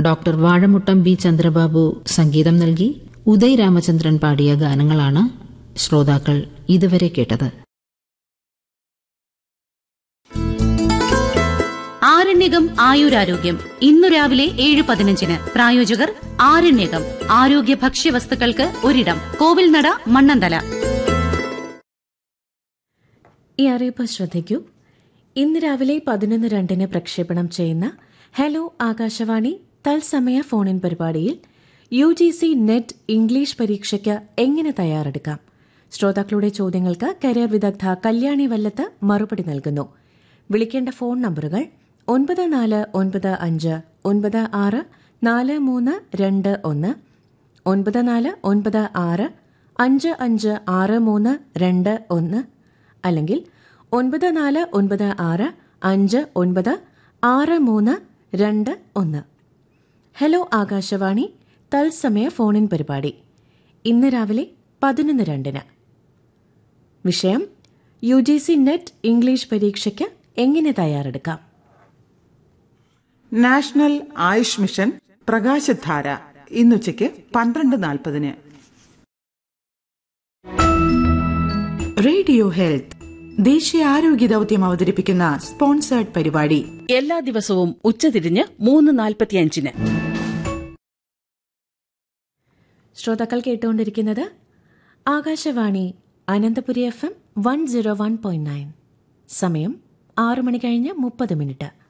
doctor Vazhamuttam B Chandrababu സംഗീതം നൽകി ഉദയ് രാമചന്ദ്രൻ പാടിയ ഗാനങ്ങളാണ് ശ്രോതാക്കൾ ഇതുവരെ കേട്ടത് ആരണ്യകം ആയുരാരോഗ്യം ഇന്നു രാവിലെ ഏഴ് പതിനഞ്ചിന് പ്രായോജകർ ആരണ്യകം ആരോഗ്യ ഭക്ഷ്യവസ്തുക്കൾക്ക് ഒരിടം കോവിൽനട മണ്ണന്തല ഈ അറിയിപ്പ് ശ്രദ്ധിക്കൂ ഇന്ന് രാവിലെ പതിനൊന്ന് രണ്ടിന് പ്രക്ഷേപണം ചെയ്യുന്ന ഹലോ ആകാശവാണി തത്സമയ ഫോണിൻ പരിപാടിയിൽ U G C net English പരീക്ഷയ്ക്ക് എങ്ങനെ തയ്യാറെടുക്കാം ശ്രോതാക്കളുടെ ചോദ്യങ്ങൾക്ക് കരിയർ വിദഗ്ധ കല്യാണി വല്ലത്ത് മറുപടി നൽകുന്നു വിളിക്കേണ്ട ഫോൺ നമ്പറുകൾ ഒൻപത് നാല് ഒൻപത് അഞ്ച് ഒൻപത് ആറ് നാല് മൂന്ന് രണ്ട് ഒന്ന് ഒൻപത് നാല് ഒൻപത് ആറ് അഞ്ച് അഞ്ച് ആറ് മൂന്ന് രണ്ട് ഒന്ന് അല്ലെങ്കിൽ ഒൻപത് നാല് ഒൻപത് ആറ് അഞ്ച് ഒൻപത് ആറ് മൂന്ന് രണ്ട് ഒന്ന് ഹലോ ആകാശവാണി തത്സമയ ഫോണിൻ പരിപാടി ഇന്ന് രാവിലെ പതിനൊന്ന് രണ്ടിന് വിഷയം U G C net English പരീക്ഷയ്ക്ക് എങ്ങനെ തയ്യാറെടുക്കാം നാഷണൽ ആയുഷ് മിഷൻ പ്രകാശധാര ഇന്നുച്ചയ്ക്ക് പന്ത്രണ്ട് നാൽപ്പതിന് റേഡിയോ ഹെൽത്ത് ദേശീയ ആരോഗ്യ ദൗത്യം അവതരിപ്പിക്കുന്ന സ്പോൺസേർഡ് പരിപാടി എല്ലാ ദിവസവും ഉച്ചതിരിഞ്ഞ് മൂന്ന് നാൽപ്പത്തിയഞ്ചിന് ശ്രോതാക്കൾ കേട്ടുകൊണ്ടിരിക്കുന്നത് Akashvani Ananthapuri F M one zero one point nine സമയം ആറ് മണി കഴിഞ്ഞ് മുപ്പത് മിനിറ്റ്